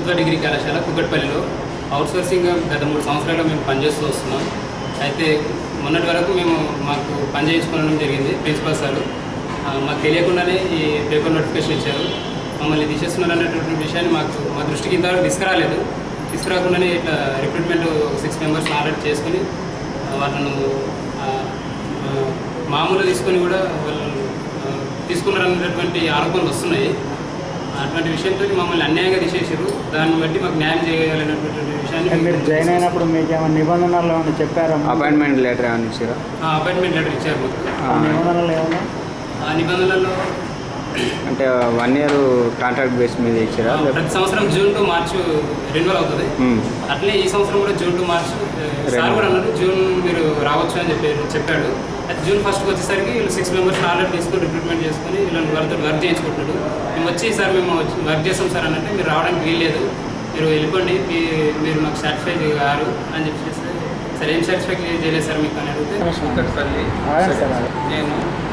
ప్రభుత్వ డిగ్రీ కళాశాల కుక్కట్పల్లిలో అవుట్సోర్సింగ్ గత మూడు సంవత్సరాలుగా మేము పనిచేస్తూ వస్తున్నాం అయితే మొన్నటి వరకు మేము మాకు పని చేయించుకోవడం జరిగింది ప్రిన్సిపల్ సార్ ఆ, మాకు తెలియకుండానే ఈ పేపర్ నోటిఫికేషన్ ఇచ్చారు మమ్మల్ని తీసేస్తున్నారు అనేటువంటి విషయాన్ని మాకు మా దృష్టికి ఇంతవరకు తీసుకురాలేదు తీసుకురాకుండానే ఇట్లా రిక్రూట్మెంట్ సిక్స్ మెంబర్స్ ఆల్రెడీ చేసుకుని ఆ, వాళ్ళను ఆ, ఆ, మామూలు తీసుకొని కూడా వాళ్ళు ఆ, తీసుకున్నారనేటటువంటి ఆరోపణలు వస్తున్నాయి అటువంటి విషయంతో మమ్మల్ని అన్యాయంగా తీసేసారు దాన్ని బట్టి మాకు న్యాయం చేయాలనేటువంటి విషయాన్ని అంటే మీరు జాయిన్ అయినప్పుడు మీకు ఏమైనా నిబంధనలు ఏమైనా చెప్పారా అపాయింట్మెంట్ లెటర్ ఏమైనా ఇచ్చారా అపాయింట్మెంట్ లెటర్ ఇచ్చారు మాకు ఆ నిబంధనలు ఏమైనా ఆ నిబంధనలలో అంటే వన్ ఇయర్ కాంట్రాక్ట్ బేస్ మీద ఇచ్చారా ఆ, ప్రతి సంవత్సరం జూన్ టు మార్చ్ రెన్యువల్ అవుతుంది మ్మ్. అట్లే ఈ సంవత్సరం కూడా జూన్ టు మార్చ్ సార్ కూడా అన్నారు జూన్ మీరు రావచ్చు అని చెప్పి చెప్పాడు అది జూన్ ఫస్ట్కి వచ్చేసరికి వీళ్ళు సిక్స్ మెంబర్స్ ఆల్రెడీ తీసుకొని రిక్రూట్మెంట్ చేసుకొని వీళ్ళని వాళ్ళతో వర్క్ చేయించుకుంటున్నాడు మేము వచ్చి సార్ మేము వచ్చి వర్క్ చేస్తాం సార్ అన్నట్టు మీరు రావడానికి వీల్లేదు మీరు వెళ్ళిపోండి మీ- మీరు మాకు సాటిస్ఫై కారు అని చెప్పేసి సరే ఏం సాటిస్ఫై చేయలేదు సార్ మీకు అని అడిగితే కుక్కట్పల్లి అవును సార్. నేను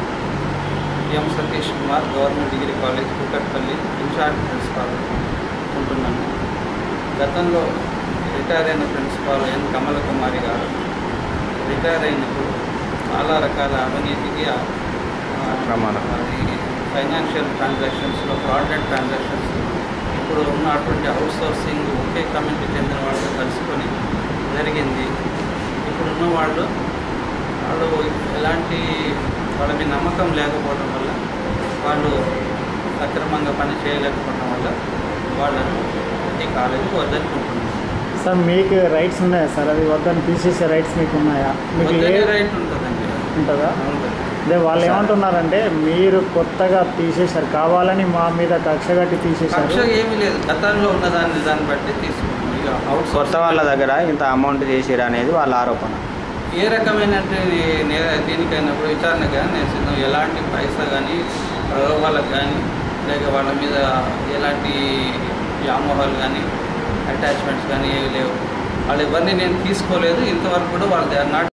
M Satish Kumar government degree college Kukatpally in charge principal ఉంటున్నాను గతంలో రిటైర్ అయిన ప్రిన్సిపాల్ ఎన్ కమల కుమారి గారు రిటైర్ అయినప్పుడు చాలా రకాల అవినీతికి ఆ, ఆ, ప్రమాదం. అది ఫైనాన్షియల్ ట్రాన్సాక్షన్స్లో ఫ్రాడెడ్ ట్రాన్సాక్షన్స్ ఇప్పుడు ఉన్నటువంటి అవుట్ సోర్సింగ్ ఒకే కమిటీ చెందిన వాళ్ళతో కలుసుకొని జరిగింది ఇప్పుడున్న వాళ్ళు వాళ్ళు ఎలాంటి వాళ్ళ మీద నమ్మకం లేకపోవడం వల్ల వాళ్ళు సక్రమంగా పని చేయలేకపోవడం వల్ల వాళ్ళను ఈ కాలేజీకి వద్దనుకుంటున్నారు సార్ మీకు రైట్స్ ఉన్నాయా సార్ అది వద్దని తీసేసే రైట్స్ మీకు ఉన్నాయా మీకు ఏ వద్దనే రైట్ ఉంటుందండి ఉంటుందా ఉంటుంది అదే వాళ్ళు ఏమంటున్నారంటే మీరు కొత్తగా తీసేశారు కావాలని మా మీద కక్ష కట్టి కక్ష తీసేశారు ఏమీ లేదు గతంలో ఉన్నదాన్ని దాన్ని బట్టి తీసుకుంటాం ఇక అవుట్ కొత్త వాళ్ళ దగ్గర ఇంత అమౌంట్ చేసిరా అనేది వాళ్ళ ఆరోపణ ఏ రకమైన దీనికైనా కూడా విచారణ కానీ నేను సిద్ధం ఎలాంటి పైసా కానీ ప్రలోభాలకు కానీ లేక వాళ్ళ మీద ఎలాంటి వ్యామోహాలు కానీ అటాచ్మెంట్స్ కానీ ఏవి లేవు వాళ్ళు ఎవరిని నేను తీసుకోలేదు ఇంతవరకు కూడా వాళ్ళు దే ఆర్ నాట్